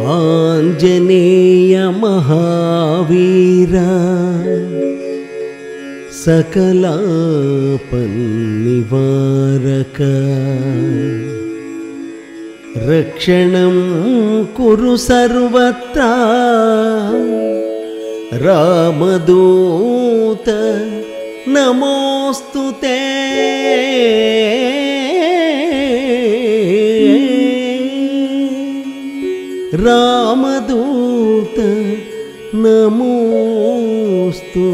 ఆంజనేయ మహావీర సకలాపన్నివారక రక్షణం కురు సర్వత్రా రామదూత నమోస్తు రామదూత నమోస్తు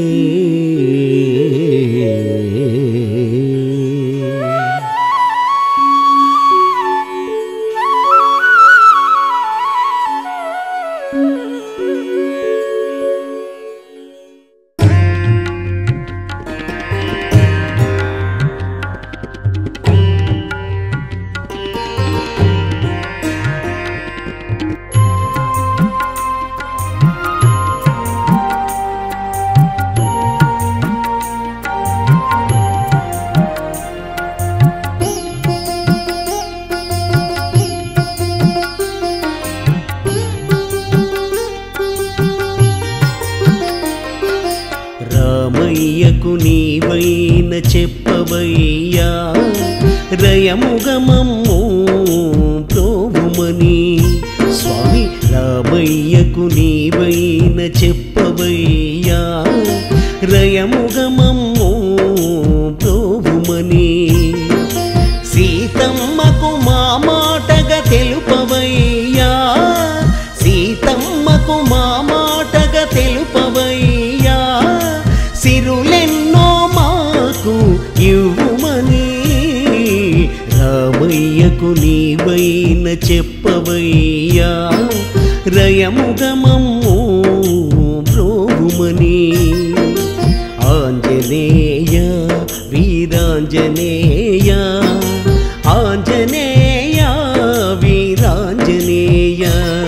రామయ్యకు నీవైన చెప్పవయ్యా రయముగమమ్ము ప్రోభుమని స్వామి రామయ్యకు నీవైన చెప్పవయ్యా రయముగమమ్ము ప్రోభుమని సీతమ్మకు మా మాటగా తెలుపవయ్యా సీతమ్మకు మా మాటగా తెలుపవయ్యా సిరులెన్నో మాకు ఇవ్వుమని రామయ్యకు నీవైన చెప్పవయ్యా రయముగమమ్ము బ్రోగుమని ఆంజనేయ వీరాంజనేయ ఆంజనేయ వీరాంజనేయ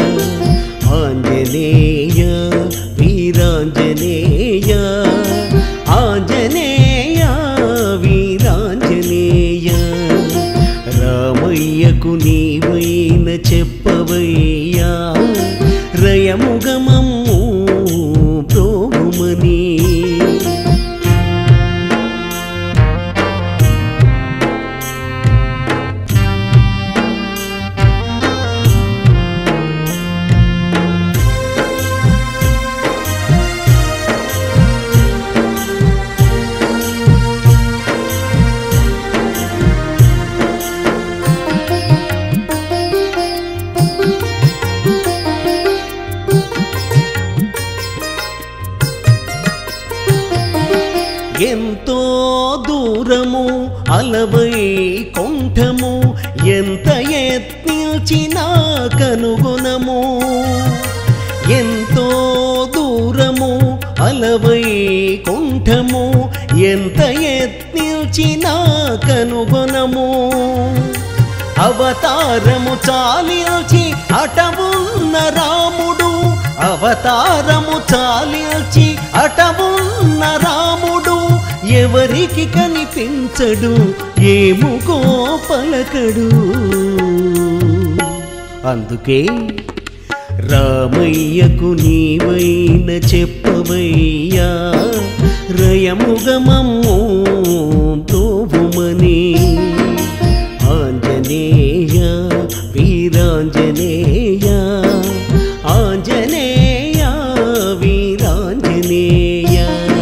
ఆంజనేయ వీరాంజనేయ ఆంజనేయ వీరాంజనేయ రామయ్యకు నీవైన చెప్పవయ్యా రయముగమమ్ము ప్రోగుమని ఎంతో దూరము అలవై కొంఠము ఎంత యత్నించినా కనుగొనము ఎంతో దూరము అలవై కొంఠము ఎంత యత్నించినా కనుగొనము అవతారము చాలిల్చి అటవున్న రాముడు అవతారము చాలిల్చి అటవున్న రాముడు ఎవరికి కనిపించడు ఏముకో పలకడు అందుకే రామయ్యకు నీవైన చెప్పవయ్యా రయముగమమ్ము తోవుమని ఆంజనేయ వీరాంజనేయ ఆంజనేయ వీరాంజనేయ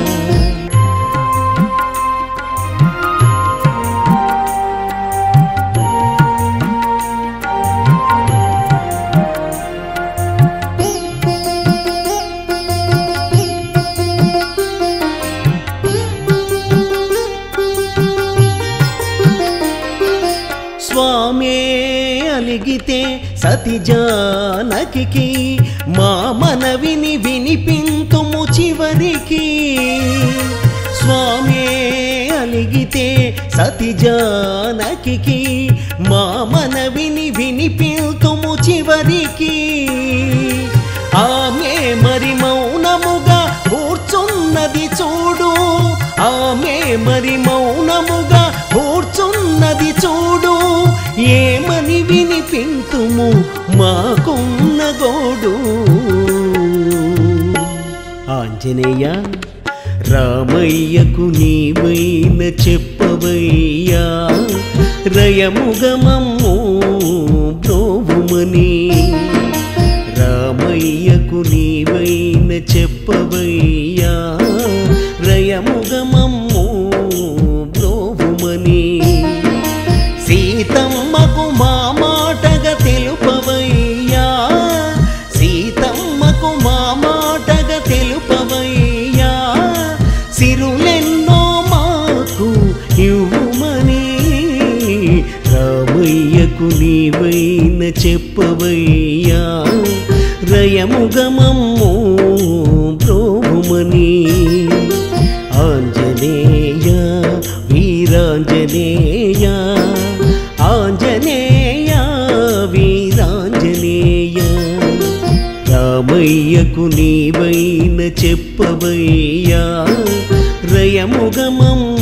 స్వామే అలిగితే సతి జానకి మా మనవిని వినిపింతుము చివరికి స్వామే అలిగితే సతి జానకి మా మనవిని వినిపింతుము చివరికి ఆమె మరి మౌనముగా కూర్చున్నది చూడు ఆమె మరి మౌనముగా కూర్చున్నది చూడు ఏమని వినిపించ తీర్చుతుము మాకున్న గోడు ఆంజనేయ రామయ్యకు నీవైన చెప్పవయ్యా రయముగమమ్ము బ్రోవుమని రామయ్యకు నీవైన చెప్పవయ్యా రయముగమమ్ము బ్రోవుమని సీతమ్మకు మా మాటగా తెలుపవయ్యా సీతమ్మకు మా మాటగా తెలుపవయ్యా సిరులెన్నో మాకు ఇవ్వమని రామయ్యకు నీవైన చెప్పవయ్యా రయముగమమ్ము బ్రోభుమని ఆంజనేయ వీరాంజనేయ ఆంజనేయ వీరాంజనేయ రామయ్యకు నీవైన చెప్పవయ్యా రయముగమమ్ము